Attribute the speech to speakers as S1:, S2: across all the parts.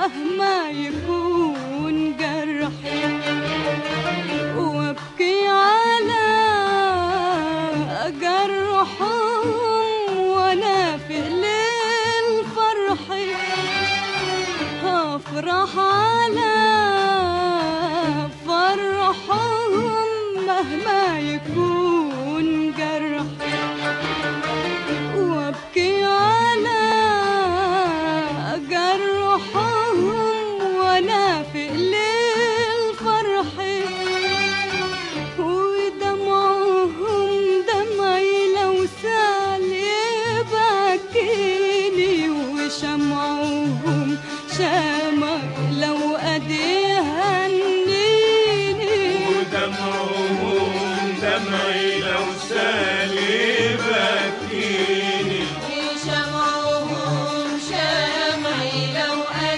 S1: مهما يكون جرحي وابكي على جرحهم وانا في ليل فرحي هفرح على فرحهم مهما يكون جرحي وابكي على جرحهم وانا في ليل فرحي ودمعهم دمعي لو سال يبكيني وشمعهم شمع لو قدي هنيني
S2: ودمعهم دمعي لو سال يبكيني
S1: شمعهم شمعي لو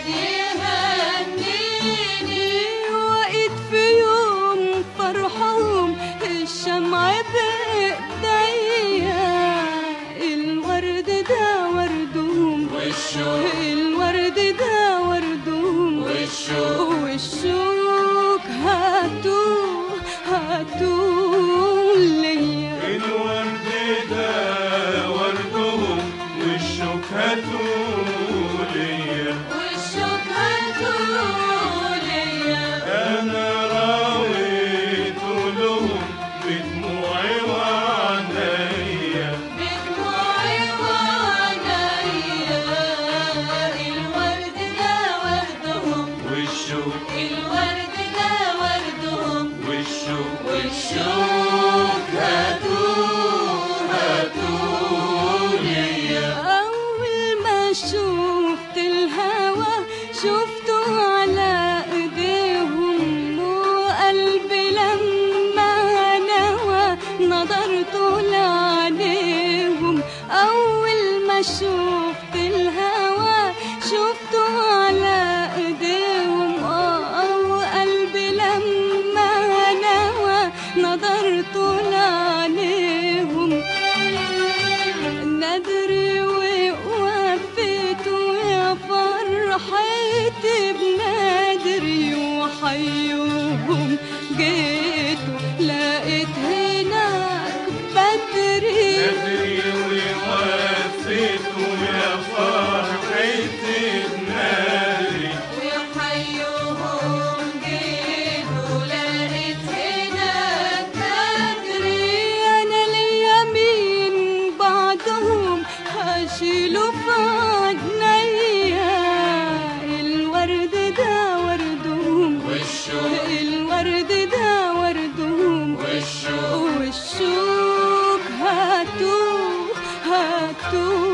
S1: أديهنيني وقت في يوم فرحهم الشمع بإيديا الورد ده وردهم
S2: والشوق
S1: الورد ده وردهم
S2: والشوق
S1: والشوك هاتوه هاتوه ليا
S2: الورد ده وردهم والشوك هاتوليا
S1: والشوك هاتوه ليا
S2: انا راويت لهم بدموعي وعنيا
S1: بدموعي وعنايا الورد ده وردهم
S2: والشوق
S1: الورد ده وردهم
S2: والشوق
S1: والشوك
S2: هاتوه هاتوليا
S1: أول ما شفت الهوى شفته على ايديهم وقلبي لما نوى نظرت لعينيهم أول ما شفت الهوى شفته على ايديهم اه وقلبي لما نوى نظرت لعينيهم ندري ووفيت يا فرحتي بنادري وحيوهم جيت لقيت هناك بدري
S2: ندري ووفيت يا فرحتي بنادري
S1: وحيوهم جيت ولقيت هناك بدري انا ليا مين بعدهم هشيله في عينيا الورد ده وردهم
S2: والشوق
S1: الورد ده وردهم
S2: والشوق
S1: والشوك هاتوه هاتوه